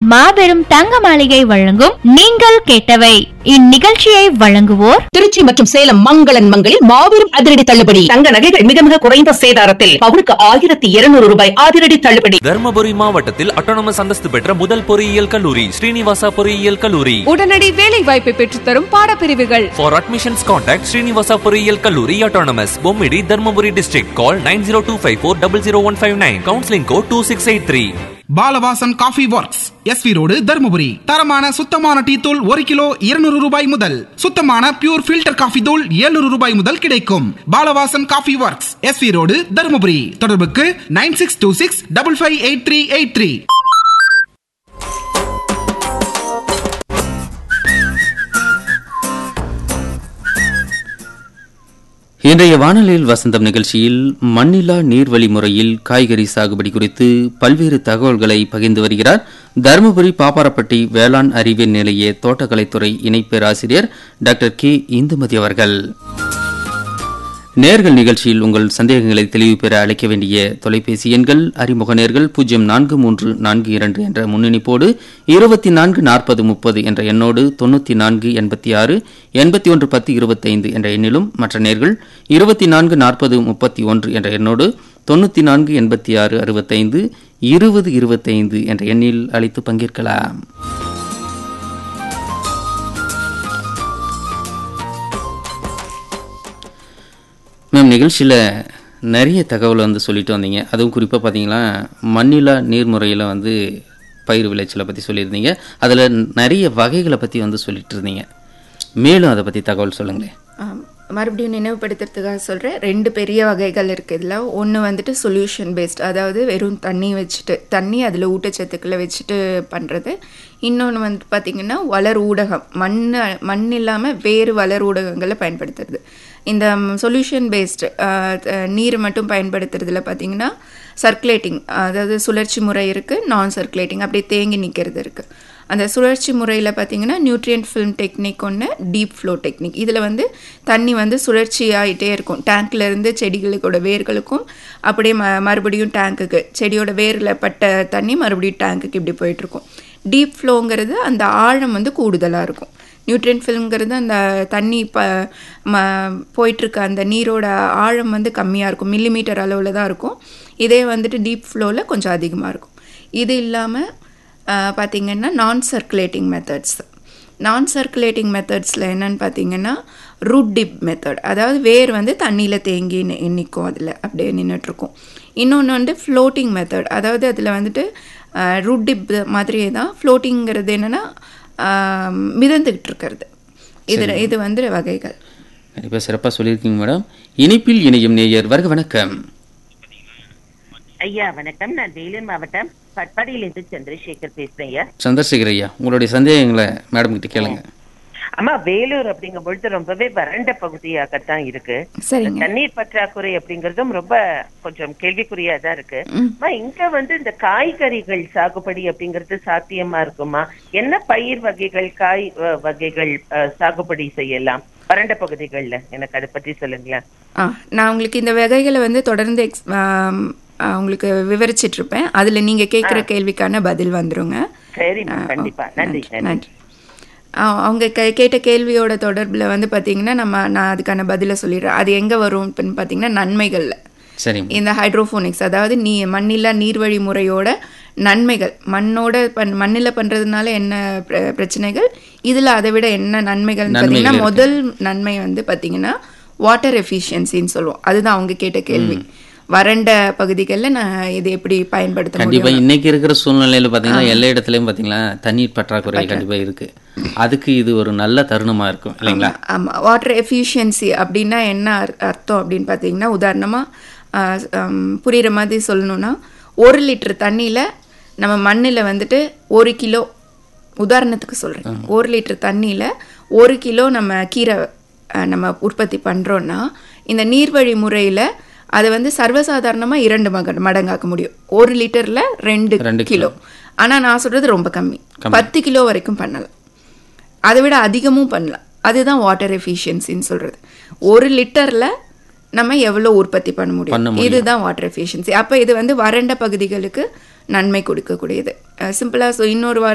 மாபெரும் தங்க மாளிகை வழங்கும் நீங்கள் கேட்டவை இந்நிகழ்ச்சியை வழங்குவோர் திருச்சி மற்றும் சேலம் மங்களன் மங்களில் மாபெரும் அதிரடி தள்ளுபடி தங்க நகைகள் மிக மிக குறைந்த சேதாரத்தில் பவுனுக்கு ஆயிரத்தி இருநூறு ரூபாய் அதிரடி தள்ளுபடி தர்மபுரி மாவட்டத்தில் அட்டானமஸ் அந்தஸ்து பெற்ற முதல் பொறியியல் கல்லூரி ஸ்ரீனிவாசா பொறியியல் கல்லூரி உடனடி வேலை வாய்ப்பை பெற்றுத்தரும் பாடப்பிரிவுகள் For admissions contact Srinivasa பொறியியல் கல்லூரி autonomous Bommidi Dharmapuri district call 9025400159 counseling code 2683 Balavasan coffee works S V road Dharmapuri தரமான சுத்தமான டீ தூள் ஒரு கிலோ இருநூறு ரூபாய் முதல் சுத்தமான பியூர் ஃபில்டர் காஃபி தூள் 700 ரூபாய் முதல் கிடைக்கும் Balavasan coffee works S V road Dharmapuri தொடர்புக்கு nine six two six double five eight three eight three இன்றைய வானொலியில் வசந்தம் நிகழ்ச்சியில் மண்ணிலா நீர்வழி முறையில் காய்கறி சாகுபடி குறித்து பல்வேறு தகவல்களை பகிர்ந்து வருகிறார் தருமபுரி பாப்பாரப்பட்டி வேளாண் அறிவியல் நிலைய தோட்டக்கலைத்துறை இணை பேராசிரியர் டாக்டர் கே இந்துமதி அவர்கள் நேர்கள் நிகழ்ச்சியில் உங்கள் சந்தேகங்களை தெளிவு பெற அழைக்க வேண்டிய தொலைபேசி எண்கள் அறிமுக நேர்கள் பூஜ்ஜியம் நான்கு மூன்று நான்கு இரண்டு என்ற முன்னணிப்போடு இருபத்தி நான்கு நாற்பது முப்பது என்ற எண்ணோடு தொண்ணூற்றி நான்கு எண்பத்தி ஆறு எண்பத்தி ஒன்று பத்து இருபத்தைந்து என்ற எண்ணிலும் மற்ற நேர்கள் இருபத்தி நான்கு நாற்பது முப்பத்தி ஒன்று என்ற எண்ணோடு தொண்ணூற்றி நான்கு எண்பத்தி ஆறு அறுபத்தைந்து இருபது இருபத்தைந்து என்ற எண்ணில் அழைத்து பங்கேற்கலாம் மேம் நிகழ்ச்சியில் நிறைய தகவல் வந்து சொல்லிட்டு வந்தீங்க அதுவும் குறிப்பாக பார்த்தீங்கன்னா மண்ணிலா நீர்முறையில் வந்து பயிர் விளைச்சலை பற்றி சொல்லியிருந்தீங்க அதில் நிறைய வகைகளை பற்றி வந்து சொல்லிட்டு இருந்தீங்க மேலும் அதை பற்றி தகவல் சொல்லுங்களேன் ஆம், மறுபடியும் நினைவுபடுத்துறதுக்காக சொல்கிறேன் ரெண்டு பெரிய வகைகள் இருக்குது இதில் ஒன்று வந்துட்டு சொல்யூஷன் பேஸ்ட் அதாவது வெறும் தண்ணி வச்சுட்டு தண்ணி அதில் ஊட்டச்சத்துக்களை வச்சுட்டு பண்ணுறது இன்னொன்று வந்து பார்த்திங்கன்னா வளர் ஊடகம் மண் மண் இல்லாமல் வேறு வளர் ஊடகங்களை பயன்படுத்துறது இந்த சொல்யூஷன் பேஸ்டு நீர் மட்டும் பயன்படுத்துறதுல பார்த்திங்கன்னா சர்க்குலேட்டிங் அதாவது சுழற்சி முறை இருக்குது நான் சர்க்குலேட்டிங் அப்படியே தேங்கி நிற்கிறது இருக்குது அந்த சுழற்சி முறையில் பார்த்தீங்கன்னா நியூட்ரியன்ட் ஃபில்ம் டெக்னிக் ஒன்று டீப் ஃப்ளோ டெக்னிக் இதில் வந்து தண்ணி வந்து சுழற்சி ஆகிட்டே இருக்கும் டேங்க்ல இருந்து செடிகளுக்கோட வேர்களுக்கும் அப்படியே ம மறுபடியும் டேங்க்குக்கு செடியோட வேரில் பட்ட தண்ணி மறுபடியும் டேங்க்குக்கு இப்படி போயிட்டுருக்கும் டீப் ஃப்ளோங்கிறது அந்த ஆழம் வந்து கூடுதலாக இருக்கும் நியூட்ரியன்ட் ஃபில்ம்ங்கிறது அந்த தண்ணி ப ம போயிட்டுருக்க அந்த நீரோட ஆழம் வந்து கம்மியாக இருக்கும் மில்லிமீட்டர் அளவில் தான் இருக்கும் இதே வந்துட்டு டீப் ஃப்ளோவில் கொஞ்சம் அதிகமாக இருக்கும் இது இல்லாமல் பார்த்திங்கன்னா நான் சர்க்குலேட்டிங் மெத்தட்ஸ் நான் சர்க்குலேட்டிங் மெத்தட்ஸில் என்னன்னு பார்த்தீங்கன்னா ரூட் டிப் மெத்தட் அதாவது வேர் வந்து தண்ணியில் தேங்கி நி- நிற்கும் அதில் அப்படியே நின்றுட்டுருக்கும் இன்னொன்று வந்து ஃப்ளோட்டிங் மெத்தட் அதாவது அதில் வந்துட்டு ரூட் டிப் மாதிரியே தான் ஃப்ளோட்டிங்கிறது என்னென்னா மிதந்துக்கிட்டு இருக்கிறது இது இது வந்து வகைகள் கண்டிப்பாக சிறப்பாக சொல்லியிருக்கீங்க மேடம் இனிப்பில் இணையும் நேயர் வருக வணக்கம் ஐயா வணக்கம் நான் வேலூர் மாவட்டம் பட்பாடியிலிருந்து சந்திரசேகர் பேசுறேன் ஐயா சந்திரசேகர் ஐயா உங்களுடைய சந்தேகங்களை மேடம் கிட்ட கேளுங்க அம்மா வேலூர் அப்படிங்கும் பொழுது ரொம்பவே வறண்ட பகுதியாகத்தான் இருக்கு சரிங்க தண்ணீர் பற்றாக்குறை அப்படிங்கறதும் ரொம்ப கொஞ்சம் கேள்விக்குறியா தான் இருக்கு அம்மா இங்க வந்து இந்த காய்கறிகள் சாகுபடி அப்படிங்கிறது சாத்தியமா இருக்குமா என்ன பயிர் வகைகள் காய் அஹ், வகைகள் அஹ், சாகுபடி செய்யலாம் வறண்ட பகுதிகள்ல எனக்கு அதை பத்தி சொல்லுங்களேன் ஆ நான் உங்களுக்கு இந்த வகைகளை வந்து தொடர்ந்து எக்ஸ் ஆம், ஆ, உங்களுக்கு விவரிச்சிட்டு இருப்பேன் அதில் நீங்கள் கேட்குற கேள்விக்கான பதில் வந்துருங்க சரிம்மா ஆ, கண்டிப்பா ஓ, நன்றி நன்றி நன்றி ஆ, அவங்க கே- கேட்ட கேள்வியோட தொடர்பில் வந்து பார்த்தீங்கன்னா நம்ம நான் அதுக்கான பதிலை சொல்லிடுறேன் அது எங்கே வரும் அப்படின்னு பார்த்தீங்கன்னா நன்மைகளில் சரிங்க இந்த ஹைட்ரோஃபோனிக்ஸ் அதாவது நீ மண்ணில்லா நீர்வழி முறையோட நன்மைகள் மண்ணோட பண் மண்ணில் பண்ணுறதுனால என்ன பிர- பிரச்சனைகள் இதில் அதை விட என்ன நன்மைகள்னு பார்த்தீங்கன்னா நன்மைகள் முதல் நன்மை வந்து பார்த்தீங்கன்னா வாட்டர் எஃபிஷியன்சின்னு சொல்லுவோம் அதுதான் அவங்க கேட்ட கேள்வி வறண்ட பகுதிகளில் நான் இது எப்படி பயன்படுத்த கண்டிப்பா முடியும் இன்னைக்கு இருக்கிற சூழ்நிலையில பாத்தீங்கன்னா எல்லா இடத்துலயும் பாத்தீங்கன்னா தண்ணீர் பற்றாக்குறை கண்டிப்பா இருக்கு அதுக்கு இது ஒரு நல்ல தருணமா இருக்கும் இல்லைங்களா ஆமாம் வாட்டர் எஃபிஷியன்சி அப்படின்னா என்ன அர்- அர்த்தம் அப்படின்னு பார்த்தீங்கன்னா உதாரணமாக புரிகிற மாதிரி சொல்லணும்னா ஒரு லிட்டர் தண்ணியில் நம்ம மண்ணில் வந்துட்டு ஒரு கிலோ உதாரணத்துக்கு சொல்கிறேன் ஒரு லிட்டர் தண்ணியில் ஒரு கிலோ நம்ம கீரை அஹ், நம்ம உற்பத்தி பண்ணுறோன்னா இந்த நீர்வழி முறையில் அதை வந்து சர்வசாதாரணமாக இரண்டு மக மடங்காக்க முடியும் ஒரு லிட்டரில் ரெண்டு ரெண்டு கிலோ ஆனால் நான் சொல்கிறது ரொம்ப கம்மி பத்து கிலோ வரைக்கும் பண்ணலாம் அதை விட அதிகமும் பண்ணலாம் அதுதான் வாட்டர் எஃபிஷியன்சின்னு சொல்கிறது ஒரு லிட்டரில் நம்ம எவ்வளோ உற்பத்தி பண்ண பண்ண முடியும் முடியும். இதுதான் வாட்டர் எஃபிஷியன்சி அப்போ இது வந்து வறண்ட பகுதிகளுக்கு நன்மை கொடுக்கக்கூடியது சிம்பிளாக இன்னொரு வார